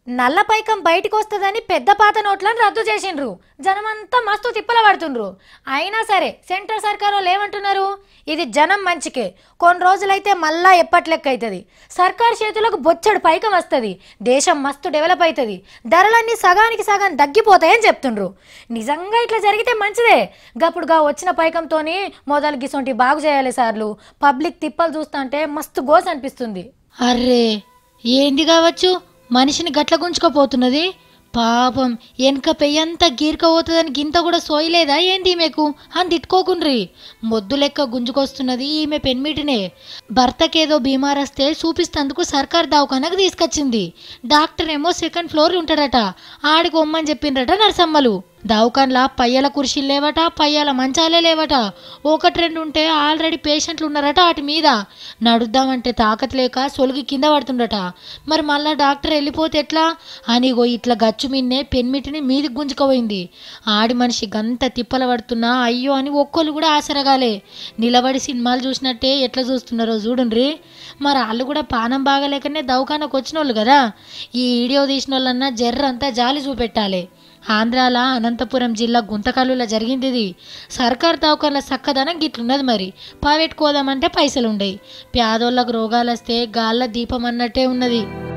నల్ల పైకం బయటికి వస్తుందని పెద్ద పాత నోట్లను రద్దు చేసిండ్రు జనమంతా మస్తు తిప్పల పడుతుండ్రు అయినా సరే సెంట్రల్ సర్కార్ వాళ్ళు ఏమంటున్నారు ఇది జనం మంచికే కొన్ని రోజులైతే మళ్ళా ఎప్పట్లెక్క అవుతుంది సర్కార్ చేతులకు బొచ్చడు పైకం వస్తుంది దేశం మస్తు డెవలప్ అవుతుంది ధరలన్నీ సగానికి సగం తగ్గిపోతాయని చెప్తుండ్రు నిజంగా ఇట్లా జరిగితే మంచిదే గప్పుడుగా వచ్చిన పైకంతోని మొదలు గిసొంటి బాగు చేయాలి సార్లు పబ్లిక్ తిప్పలు చూస్తుంటే మస్తు గోస్ అనిపిస్తుంది అర్రే ఏంది కావచ్చు మనిషిని గట్ల గుంజుకపోతున్నది పాపం వెనక పెయ్యంతా గీర్క పోతుందని గింత కూడా సోయలేదా ఏంది ఈమెకు అని తిట్టుకోకుండ్రి మొద్దు లెక్క గుంజుకొస్తున్నది ఈమె పెన్మిటినే భర్తకేదో బీమార్ వస్తే చూపిస్తందుకు సర్కార్ దవాఖానకు తీసుకొచ్చింది డాక్టర్ ఏమో సెకండ్ ఫ్లోర్ ఉంటాడట ఆడికి ఒమ్మని చెప్పిండ్రట నరసమ్మలు దవాఖాన్లా పయ్యాల కుర్చీలు లేవట పయ్యాల మంచాలే లేవట ఒకటి రెండు ఉంటే ఆల్రెడీ పేషెంట్లు ఉన్నారట వాటి మీద నడుద్దామంటే తాకత్ లేక సొలిగి కింద పడుతుండట మరి మళ్ళా డాక్టర్ వెళ్ళిపోతే ఎట్లా అనిగో ఇట్లా గచ్చు మిన్నే పెన్మిటిని మీదికి గుంజుకోపోయింది ఆడి మనిషి గంత తిప్పల పడుతున్నా అయ్యో అని ఒక్కళ్ళు కూడా ఆసరగాలే నిలబడి సినిమాలు చూసినట్టే ఎట్లా చూస్తున్నారో చూడండి మరి వాళ్ళు కూడా పానం బాగలేకనే దవాఖానకు వచ్చిన వాళ్ళు కదా ఈ వీడియో తీసిన వాళ్ళన్నా జర్రంతా జాలి చూపెట్టాలి ఆంధ్రాల అనంతపురం జిల్లా గుంతకల్లులో జరిగింది ఇది సర్కార్ దవాఖాన్ల చక్కదనం గిట్లున్నది మరి ప్రైవేట్ కోదామంటే పైసలు ఉండయి పేదోళ్ళకు రోగాలు వస్తే గాల్ల దీపం అన్నట్టే ఉన్నది